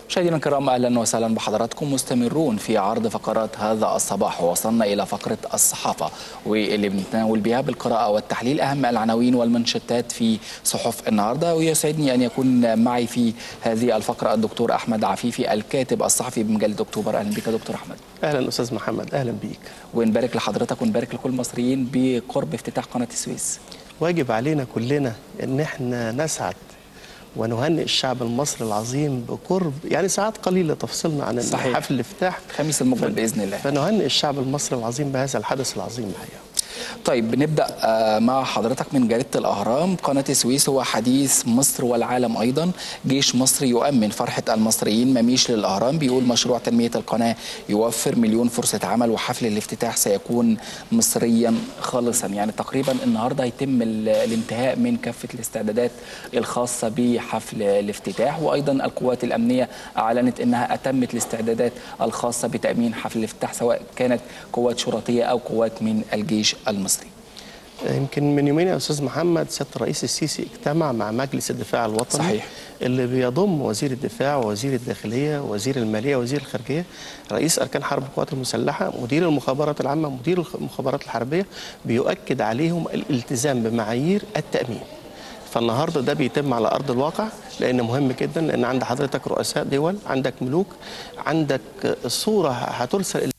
مشاهدينا الكرام اهلا وسهلا بحضراتكم مستمرون في عرض فقرات هذا الصباح ووصلنا الى فقره الصحافه واللي بنتناول بها بالقراءه والتحليل اهم العناوين والمنشطات في صحف النهارده ويسعدني ان يكون معي في هذه الفقره الدكتور احمد عفيفي الكاتب الصحفي بمجله اكتوبر اهلا بك دكتور احمد اهلا استاذ محمد اهلا بيك ونبارك لحضرتك ونبارك لكل المصريين بقرب افتتاح قناه السويس واجب علينا كلنا ان احنا نسعد ونهنئ الشعب المصري العظيم بقرب يعني ساعات قليله تفصلنا عن صحيح. حفل الافتتاح الخميس المقبل باذن الله فنهنئ الشعب المصري العظيم بهذا الحدث العظيم الحقيقه طيب بنبدا آه، مع حضرتك من جريده الاهرام قناه السويس هو حديث مصر والعالم ايضا جيش مصر يؤمن فرحه المصريين مميش للاهرام بيقول مشروع تنميه القناه يوفر مليون فرصه عمل وحفل الافتتاح سيكون مصريا خالصا يعني تقريبا النهارده هيتم ال- الانتهاء من كافه الاستعدادات الخاصه بحفل الافتتاح وايضا القوات الامنيه اعلنت انها اتمت الاستعدادات الخاصه بتامين حفل الافتتاح سواء كانت قوات شرطيه او قوات من الجيش المصري يمكن من يومين يا استاذ محمد سياده الرئيس السيسي اجتمع مع مجلس الدفاع الوطني صحيح. اللي بيضم وزير الدفاع ووزير الداخليه ووزير الماليه ووزير الخارجيه رئيس اركان حرب القوات المسلحه مدير المخابرات العامه مدير المخابرات الحربيه بيؤكد عليهم الالتزام بمعايير التامين فالنهارده ده بيتم على ارض الواقع لان مهم جدا لان عند حضرتك رؤساء دول عندك ملوك عندك صوره هترسل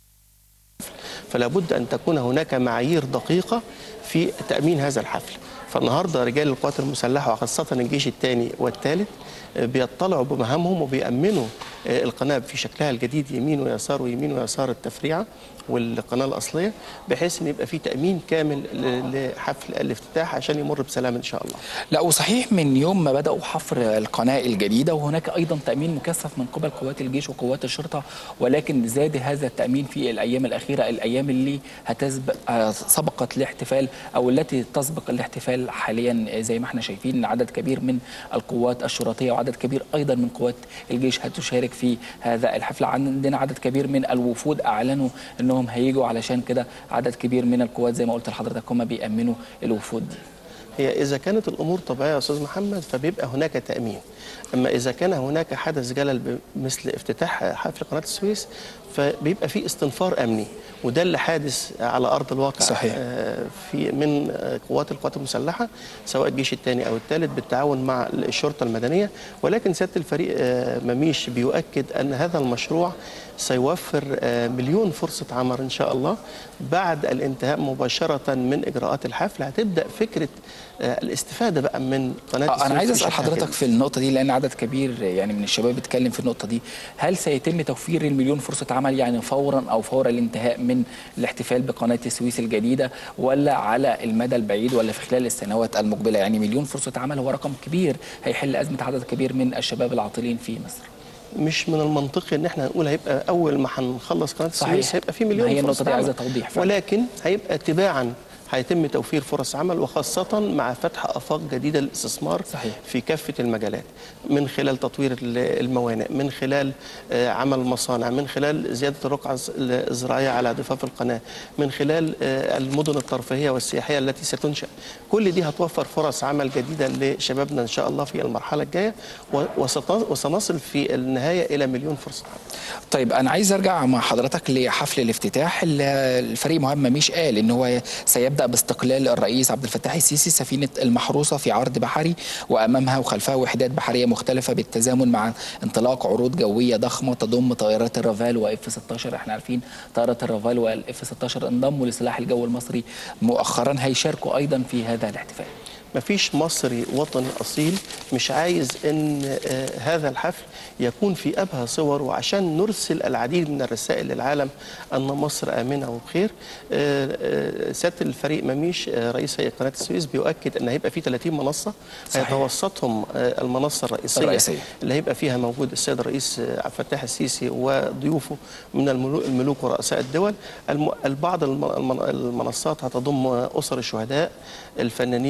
فلا بد ان تكون هناك معايير دقيقه في تامين هذا الحفل فالنهارده رجال القوات المسلحه وخاصه الجيش الثاني والثالث بيطلعوا بمهامهم وبيأمنوا القناة في شكلها الجديد يمين ويسار ويمين ويسار التفريعة والقناة الأصلية بحيث أن يبقى في تأمين كامل ل- لحفل الافتتاح عشان يمر بسلام إن شاء الله لا وصحيح من يوم ما بدأوا حفر القناة الجديدة وهناك أيضا تأمين مكثف من قبل قوات الجيش وقوات الشرطة ولكن زاد هذا التأمين في الأيام الأخيرة الأيام اللي هتسبق آه، سبقت الاحتفال أو التي تسبق الاحتفال حاليا زي ما احنا شايفين عدد كبير من القوات الشرطية وعدد كبير أيضا من قوات الجيش هتشارك في هذا الحفل عندنا عدد كبير من الوفود أعلنوا أنهم هيجوا علشان كده عدد كبير من القوات زي ما قلت لحضرتك هم بيأمنوا الوفود دي هي إذا كانت الأمور طبيعية يا أستاذ محمد فبيبقى هناك تأمين أما إذا كان هناك حدث جلل مثل افتتاح حفل قناة السويس فبيبقى في استنفار أمني وده اللي حادث على أرض الواقع صحيح. آه، في من آه، قوات القوات المسلحة سواء الجيش الثاني أو الثالث بالتعاون مع الشرطة المدنية ولكن سيادة الفريق آه، مميش بيؤكد أن هذا المشروع سيوفر آه، مليون فرصة عمل إن شاء الله بعد الانتهاء مباشرة من إجراءات الحفل هتبدأ فكرة آه، الاستفادة بقى من قناة آه، السويس انا عايز اسال بشكل حضرتك كامل. في النقطه دي لان عدد كبير يعني من الشباب بيتكلم في النقطه دي هل سيتم توفير المليون فرصه عمل يعني فورا او فور الانتهاء من الاحتفال بقناه السويس الجديده ولا على المدى البعيد ولا في خلال السنوات المقبله يعني مليون فرصه عمل هو رقم كبير هيحل ازمه عدد كبير من الشباب العاطلين في مصر مش من المنطقي ان احنا نقول هيبقى اول ما هنخلص قناه صحيح. السويس هيبقى في ما مليون هي فرصة النقطة دي عمل. عايزة توضيح فعلا. ولكن هيبقى تباعا هيتم توفير فرص عمل وخاصة مع فتح آفاق جديدة للاستثمار صحيح. في كافة المجالات من خلال تطوير ال- الموانئ من خلال آه، عمل مصانع من خلال زيادة الرقعة الز- الزراعية على ضفاف القناة من خلال آه، المدن الترفيهية والسياحية التي ستنشأ كل دي هتوفر فرص عمل جديدة لشبابنا إن شاء الله في المرحلة الجاية و- وست- وسنصل في النهاية إلى مليون فرصة عمل طيب انا عايز ارجع مع حضرتك لحفل الافتتاح ال- الفريق مهم مش قال ان هو سيبدا باستقلال الرئيس عبد الفتاح السيسي سفينه المحروسه في عرض بحري وامامها وخلفها وحدات بحريه مختلفه بالتزامن مع انطلاق عروض جويه ضخمه تضم طائرات الرافال واف 16 احنا عارفين طائرات الرافال والاف 16 انضموا لسلاح الجو المصري مؤخرا هيشاركوا ايضا في هذا الاحتفال مفيش مصري وطني أصيل مش عايز أن آه، هذا الحفل يكون في أبهى صور وعشان نرسل العديد من الرسائل للعالم أن مصر آمنة وبخير آه، آه، سيادة الفريق مميش آه، رئيس هيئة قناة السويس بيؤكد أن هيبقى في 30 منصة صحيح. هيتوسطهم آه، المنصة الرئيسية, الرئيسية. اللي هيبقى فيها موجود السيد الرئيس آه، عبد الفتاح السيسي وضيوفه من الملو- الملوك ورؤساء الدول الم- البعض الم- الم- المنصات هتضم أسر الشهداء الفنانين المثقفين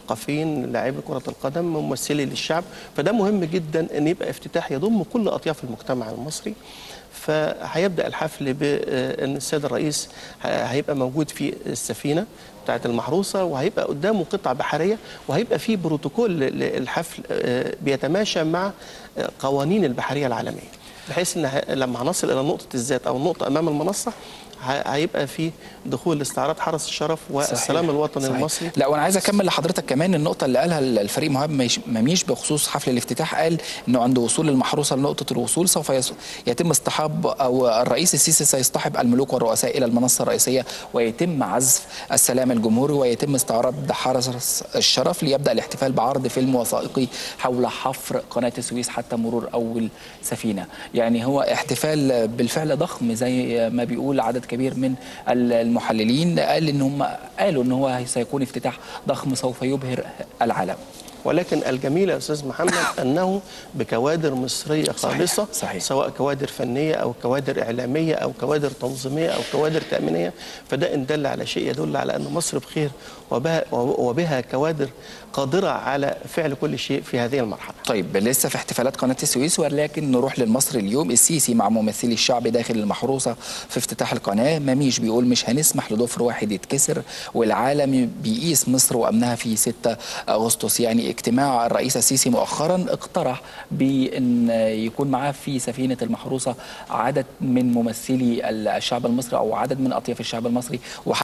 مثقفين لاعبي كره القدم ممثلي للشعب فده مهم جدا ان يبقى افتتاح يضم كل اطياف المجتمع المصري فهيبدا الحفل بان السيد الرئيس هيبقى موجود في السفينه بتاعت المحروسه وهيبقى قدامه قطع بحريه وهيبقى في بروتوكول للحفل بيتماشى مع قوانين البحريه العالميه بحيث ان لما هنصل الى نقطه الذات او النقطه امام المنصه هيبقى في دخول لاستعراض حرس الشرف والسلام الوطني صحيح. المصري لا وانا عايز اكمل لحضرتك كمان النقطه اللي قالها الفريق مهاب مميش بخصوص حفل الافتتاح قال انه عند وصول المحروسه لنقطه الوصول سوف يتم اصطحاب او الرئيس السيسي سيصطحب الملوك والرؤساء الى المنصه الرئيسيه ويتم عزف السلام الجمهوري ويتم استعراض حرس الشرف ليبدا الاحتفال بعرض فيلم وثائقي حول حفر قناه السويس حتى مرور اول سفينه يعني هو احتفال بالفعل ضخم زي ما بيقول عدد كبير من المحللين قال ان هم قالوا ان هو سيكون افتتاح ضخم سوف يبهر العالم ولكن الجميل يا استاذ محمد انه بكوادر مصريه خالصه صحيح. صحيح. سواء كوادر فنيه او كوادر اعلاميه او كوادر تنظيميه او كوادر تامينيه فده ان دل على شيء يدل على ان مصر بخير وبها, وبها كوادر قادره على فعل كل شيء في هذه المرحله. طيب لسه في احتفالات قناه السويس ولكن نروح للمصري اليوم السيسي مع ممثلي الشعب داخل المحروسه في افتتاح القناه مميش بيقول مش هنسمح لضفر واحد يتكسر والعالم بيقيس مصر وامنها في 6 اغسطس يعني اجتماع الرئيس السيسي مؤخرا اقترح بان يكون معاه في سفينه المحروسه عدد من ممثلي الشعب المصري او عدد من اطياف الشعب المصري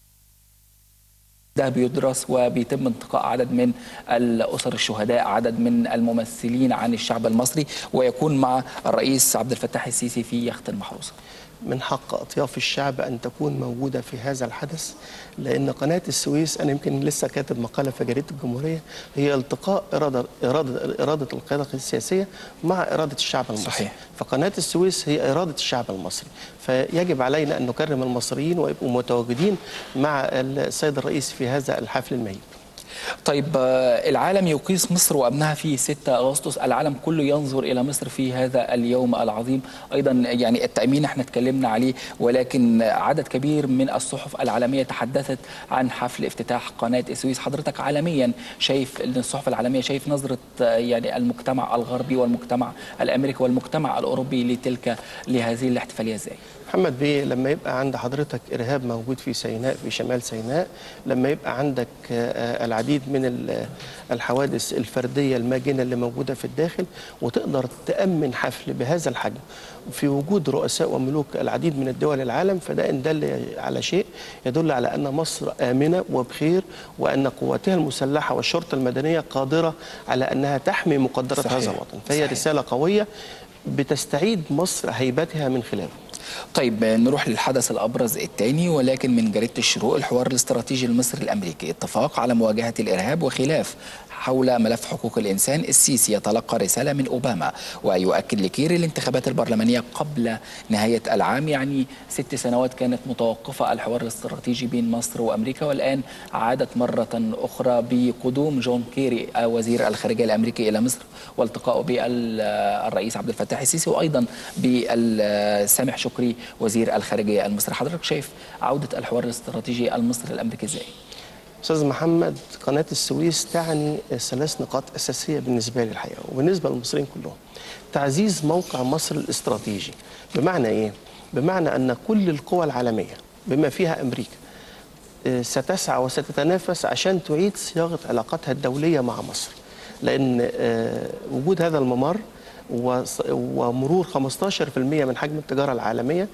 ده بيدرس وبيتم انتقاء عدد من الاسر الشهداء عدد من الممثلين عن الشعب المصري ويكون مع الرئيس عبد الفتاح السيسي في يخت المحروسه من حق اطياف الشعب ان تكون موجوده في هذا الحدث لان قناه السويس انا يمكن لسه كاتب مقاله في جريده الجمهوريه هي التقاء اراده اراده اراده القياده السياسيه مع اراده الشعب المصري صحيح. فقناه السويس هي اراده الشعب المصري فيجب علينا ان نكرم المصريين ويبقوا متواجدين مع السيد الرئيس في هذا الحفل المهيب طيب العالم يقيس مصر وامنها في 6 اغسطس العالم كله ينظر الى مصر في هذا اليوم العظيم ايضا يعني التامين احنا اتكلمنا عليه ولكن عدد كبير من الصحف العالميه تحدثت عن حفل افتتاح قناه السويس حضرتك عالميا شايف ان الصحف العالميه شايف نظره يعني المجتمع الغربي والمجتمع الامريكي والمجتمع الاوروبي لتلك لهذه الاحتفاليه ازاي محمد بيه لما يبقى عند حضرتك ارهاب موجود في سيناء في شمال سيناء لما يبقى عندك العديد من الحوادث الفرديه الماجنه اللي موجوده في الداخل وتقدر تامن حفل بهذا الحجم في وجود رؤساء وملوك العديد من الدول العالم فده ان دل على شيء يدل على ان مصر امنه وبخير وان قواتها المسلحه والشرطه المدنيه قادره على انها تحمي مقدرات صحيح. هذا الوطن فهي صحيح. رساله قويه بتستعيد مصر هيبتها من خلاله طيب نروح للحدث الابرز الثاني ولكن من جريده الشروق الحوار الاستراتيجي المصري الامريكي اتفاق على مواجهه الارهاب وخلاف حول ملف حقوق الانسان السيسي يتلقى رساله من اوباما ويؤكد لكيري الانتخابات البرلمانيه قبل نهايه العام يعني ست سنوات كانت متوقفه الحوار الاستراتيجي بين مصر وامريكا والان عادت مره اخرى بقدوم جون كيري وزير الخارجيه الامريكي الى مصر والتقائه بالرئيس عبد الفتاح السيسي وايضا بسامح شكري وزير الخارجيه المصري حضرتك شايف عوده الحوار الاستراتيجي المصري الامريكي ازاي؟ استاذ محمد قناه السويس تعني ثلاث نقاط اساسيه بالنسبه لي الحقيقه وبالنسبه للمصريين كلهم تعزيز موقع مصر الاستراتيجي بمعنى ايه بمعنى ان كل القوى العالميه بما فيها امريكا ستسعى وستتنافس عشان تعيد صياغه علاقاتها الدوليه مع مصر لان وجود هذا الممر ومرور 15% من حجم التجاره العالميه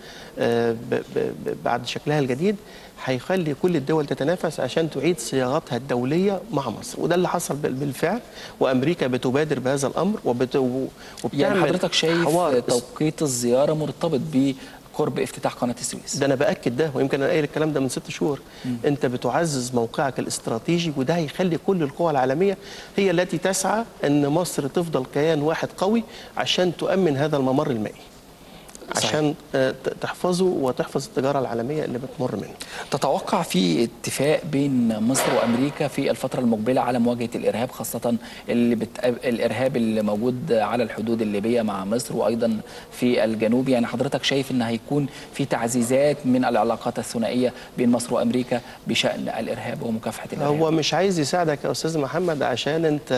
بعد شكلها الجديد هيخلي كل الدول تتنافس عشان تعيد صياغتها الدوليه مع مصر وده اللي حصل بالفعل وامريكا بتبادر بهذا الامر وبت... وبتعمل يعني حضرتك شايف توقيت الزياره مرتبط ب قرب افتتاح قناه السويس ده انا باكد ده ويمكن انا قايل الكلام ده من ست شهور م. انت بتعزز موقعك الاستراتيجي وده هيخلي كل القوى العالميه هي التي تسعى ان مصر تفضل كيان واحد قوي عشان تؤمن هذا الممر المائي صحيح. عشان آه، ت- تحفظه وتحفظ التجاره العالميه اللي بتمر منه تتوقع في اتفاق بين مصر وامريكا في الفتره المقبله على مواجهه الارهاب خاصه اللي بت... الارهاب اللي موجود على الحدود الليبيه مع مصر وايضا في الجنوب يعني حضرتك شايف ان هيكون في تعزيزات من العلاقات الثنائيه بين مصر وامريكا بشان الارهاب ومكافحه الارهاب هو مش عايز يساعدك يا استاذ محمد عشان انت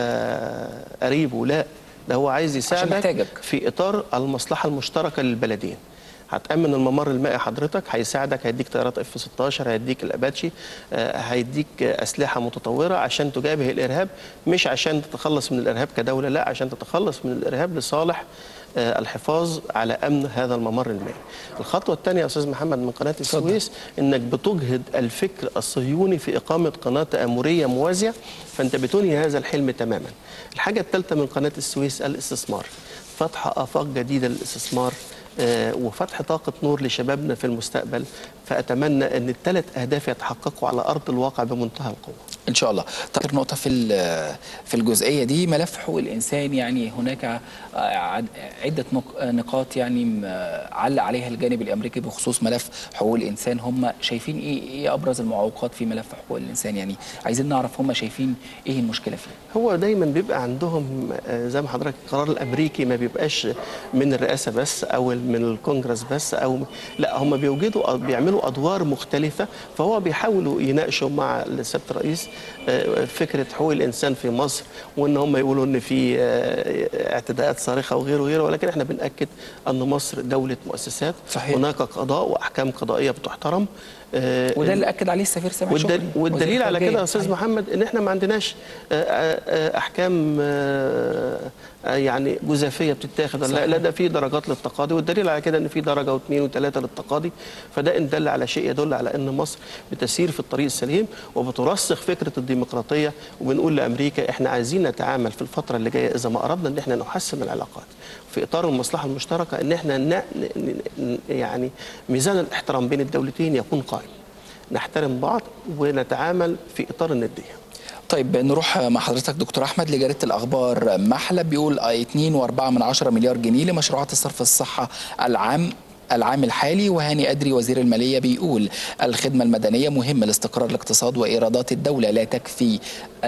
قريبه لا ده هو عايز يساعدك محتاجك. في اطار المصلحه المشتركه للبلدين هتأمن الممر المائي حضرتك هيساعدك هيديك طيارات اف 16 هيديك الاباتشي آه، هيديك آه، اسلحه متطوره عشان تجابه الارهاب مش عشان تتخلص من الارهاب كدوله لا عشان تتخلص من الارهاب لصالح آه، الحفاظ على امن هذا الممر المائي. الخطوه الثانيه يا استاذ محمد من قناه السويس انك بتجهد الفكر الصهيوني في اقامه قناه تامريه موازيه فانت بتنهي هذا الحلم تماما. الحاجه الثالثه من قناه السويس الاستثمار. فتح افاق جديده للاستثمار آه، وفتح طاقة نور لشبابنا في المستقبل فأتمنى أن الثلاث أهداف يتحققوا على أرض الواقع بمنتهى القوة ان شاء الله طيب نقطه في ال- في الجزئيه دي ملف حقوق الانسان يعني هناك عد- عده نق- نقاط يعني م- علق عليها الجانب الامريكي بخصوص ملف حقوق الانسان هم شايفين ايه ايه ابرز المعوقات في ملف حقوق الانسان يعني عايزين نعرف هم شايفين ايه المشكله فيه هو دايما بيبقى عندهم آه، زي ما حضرتك القرار الامريكي ما بيبقاش من الرئاسه بس او من الكونجرس بس او لا هم بيوجدوا بيعملوا ادوار مختلفه فهو بيحاولوا يناقشوا مع سياده الرئيس آه، فكره حقوق الانسان في مصر وان هم يقولوا ان في آه، اعتداءات صارخه وغيره وغيره ولكن احنا بناكد ان مصر دوله مؤسسات صحيح. هناك قضاء واحكام قضائيه بتحترم آه، وده اللي اكد عليه السفير سامح والدل... شكري والدليل وزير على الخارجية. كده يا استاذ صحيح. محمد ان احنا ما عندناش آه، آه، آه، احكام آه، آه، يعني جزافيه بتتاخد صحيح. لا لا ده في درجات للتقاضي والدليل على كده ان في درجه واثنين وثلاثه للتقاضي فده ان دل على شيء يدل على ان مصر بتسير في الطريق السليم وبترسخ فكره الديمقراطيه وبنقول لامريكا احنا عايزين نتعامل في الفتره اللي جايه اذا ما اردنا ان احنا نحسن العلاقات في اطار المصلحه المشتركه ان احنا ن... ن... ن... يعني ميزان الاحترام بين الدولتين يكون قائم نحترم بعض ونتعامل في اطار النديه طيب نروح مع حضرتك دكتور احمد لجريده الاخبار محلب بيقول 2.4 من 10 مليار جنيه لمشروعات الصرف الصحه العام العام الحالي وهاني أدري وزير المالية بيقول الخدمة المدنية مهمة لاستقرار الاقتصاد وإيرادات الدولة لا تكفي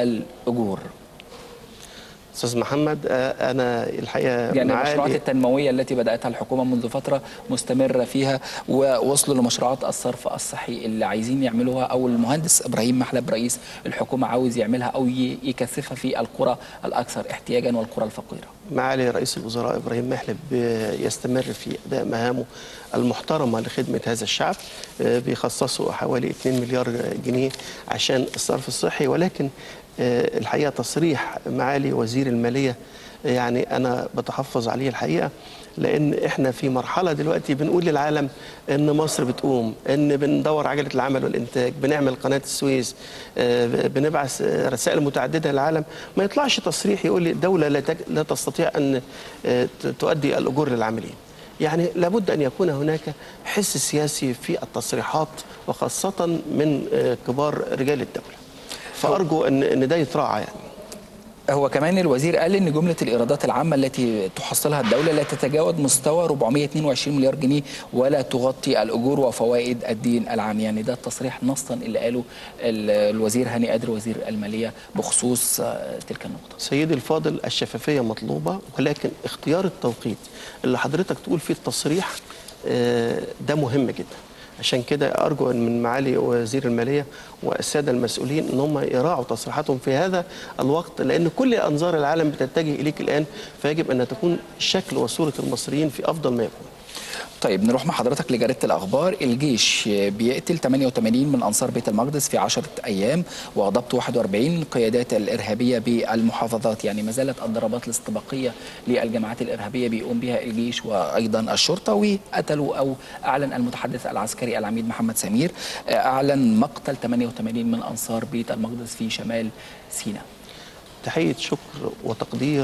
الأجور استاذ محمد آه، انا الحقيقه يعني معالي- المشروعات التنموية التي بدأتها الحكومة منذ فترة مستمرة فيها ووصلوا لمشروعات الصرف الصحي اللي عايزين يعملوها أو المهندس إبراهيم محلب رئيس الحكومة عاوز يعملها أو ي- يكثفها في القرى الأكثر احتياجا والقرى الفقيرة معالي رئيس الوزراء ابراهيم محلب آه، يستمر في اداء مهامه المحترمه لخدمه هذا الشعب آه، بيخصصوا حوالي 2 مليار جنيه عشان الصرف الصحي ولكن آه، الحقيقه تصريح معالي وزير الماليه آه، يعني انا بتحفظ عليه الحقيقه لان احنا في مرحله دلوقتي بنقول للعالم ان مصر بتقوم ان بندور عجله العمل والانتاج بنعمل قناه السويس آه، بنبعث آه، رسائل متعدده للعالم ما يطلعش تصريح يقول لي الدوله لا, تج... لا تستطيع ان آه، ت- تؤدي الاجور للعاملين يعني لابد ان يكون هناك حس سياسي في التصريحات وخاصه من آه، كبار رجال الدوله فارجو ان ان ده يتراعى يعني هو كمان الوزير قال ان جمله الايرادات العامه التي تحصلها الدوله لا تتجاوز مستوى 422 مليار جنيه ولا تغطي الاجور وفوائد الدين العام يعني ده التصريح نصا اللي قاله ال- الوزير هاني قادر وزير الماليه بخصوص آه، تلك النقطه سيدي الفاضل الشفافية مطلوبة ولكن اختيار التوقيت اللي حضرتك تقول فيه التصريح آه، ده مهم جدا عشان كده أرجو أن من معالي وزير المالية والسادة المسؤولين أن هم يراعوا تصريحاتهم في هذا الوقت لأن كل أنظار العالم بتتجه إليك الآن فيجب أن تكون شكل وصورة المصريين في أفضل ما يكون طيب نروح مع حضرتك لجريده الاخبار الجيش بيقتل 88 من انصار بيت المقدس في 10 ايام وضبط 41 قيادات الارهابيه بالمحافظات يعني ما زالت الضربات الاستباقيه للجماعات الارهابيه بيقوم بها الجيش وايضا الشرطه وقتلوا او اعلن المتحدث العسكري العميد محمد سمير اعلن مقتل 88 من انصار بيت المقدس في شمال سيناء تحية شكر وتقدير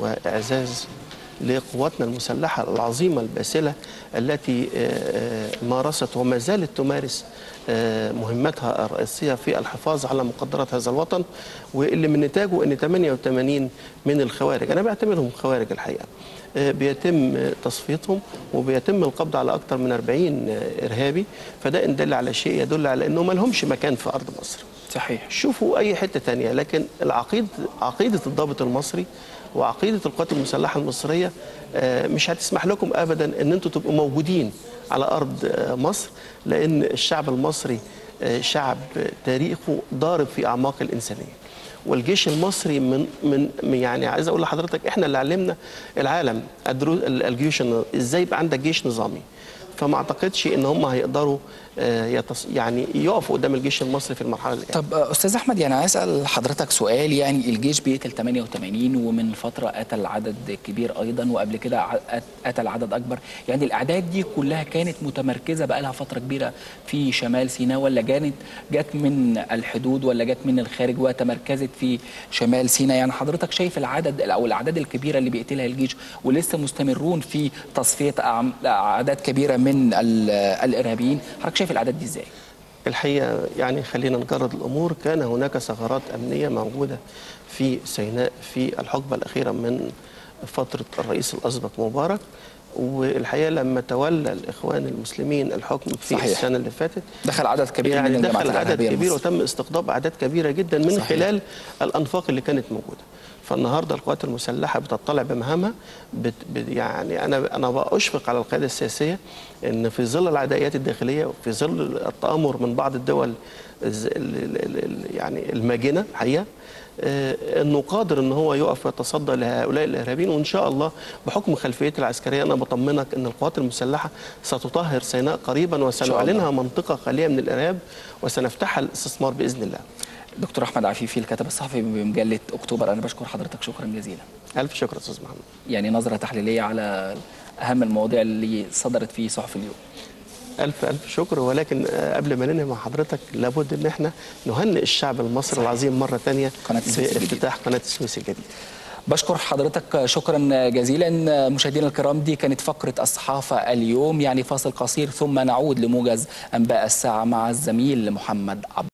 وإعزاز لقواتنا المسلحة العظيمة الباسلة التي آه، آه، مارست وما زالت تمارس آه، مهمتها الرئيسية في الحفاظ على مقدرات هذا الوطن واللي من نتاجه أن 88 من الخوارج أنا بعتبرهم خوارج الحقيقة آه، بيتم تصفيتهم وبيتم القبض على اكثر من 40 ارهابي فده ان دل على شيء يدل على انه ما لهمش مكان في ارض مصر صحيح شوفوا اي حته تانية لكن العقيده عقيده الضابط المصري وعقيده القوات المسلحه المصريه آه، مش هتسمح لكم ابدا ان انتم تبقوا موجودين على ارض آه، مصر لان الشعب المصري آه، شعب تاريخه ضارب في اعماق الانسانيه والجيش المصري من من من- يعني عايز اقول لحضرتك احنا اللي علمنا العالم الدرو- الجيوش ازاي يبقى عندك جيش نظامي فما اعتقدش ان هم هيقدروا آه، يتص... يعني يقفوا قدام الجيش المصري في المرحله اللي جايه طب آه، استاذ احمد يعني عايز اسال حضرتك سؤال يعني الجيش بيقتل 88 ومن فتره قتل عدد كبير ايضا وقبل كده ع- قت- قتل عدد اكبر يعني الاعداد دي كلها كانت متمركزه بقى لها فتره كبيره في شمال سيناء ولا كانت جت من الحدود ولا جت من الخارج وتمركزت في شمال سيناء يعني حضرتك شايف العدد او الاعداد الكبيره اللي بيقتلها الجيش ولسه مستمرون في تصفيه أعم- اعداد كبيره من ال- الارهابيين حضرتك شايف الاعداد دي ازاي؟ الحقيقه يعني خلينا نجرد الامور كان هناك ثغرات امنيه موجوده في سيناء في الحقبه الاخيره من فتره الرئيس الاسبق مبارك والحقيقه لما تولى الاخوان المسلمين الحكم في صحيح. السنه اللي فاتت دخل عدد كبير من يعني الجماعات دخل عدد الإرهابية كبير لمصر. وتم استقطاب اعداد كبيره جدا من صحيح. صحيح. خلال الانفاق اللي كانت موجوده فالنهارده القوات المسلحه بتطلع بمهامها بت بت يعني انا انا بقى اشفق على القياده السياسيه ان في ظل العدائيات الداخليه وفي ظل التامر من بعض الدول الز- ال- ال- ال- ال- يعني الماجنه الحقيقه آه، انه قادر ان هو يقف ويتصدى لهؤلاء الارهابيين وان شاء الله بحكم خلفيتي العسكريه انا بطمنك ان القوات المسلحه ستطهر سيناء قريبا وسنعلنها منطقه خاليه من الارهاب وسنفتحها للاستثمار باذن الله. دكتور احمد عفيفي الكاتب الصحفي بمجله اكتوبر انا بشكر حضرتك شكرا جزيلا الف شكر استاذ محمد. يعني نظره تحليليه على اهم المواضيع اللي صدرت في صحف اليوم الف الف شكر ولكن آه، قبل ما ننهي مع حضرتك لابد ان احنا نهنئ الشعب المصري العظيم مره ثانيه قناة السويس الجديدة. بافتتاح قناه السويس الجديده. بشكر حضرتك شكرا جزيلا مشاهدينا الكرام دي كانت فقرة الصحافة اليوم يعني فاصل قصير ثم نعود لموجز أنباء الساعة مع الزميل محمد عبد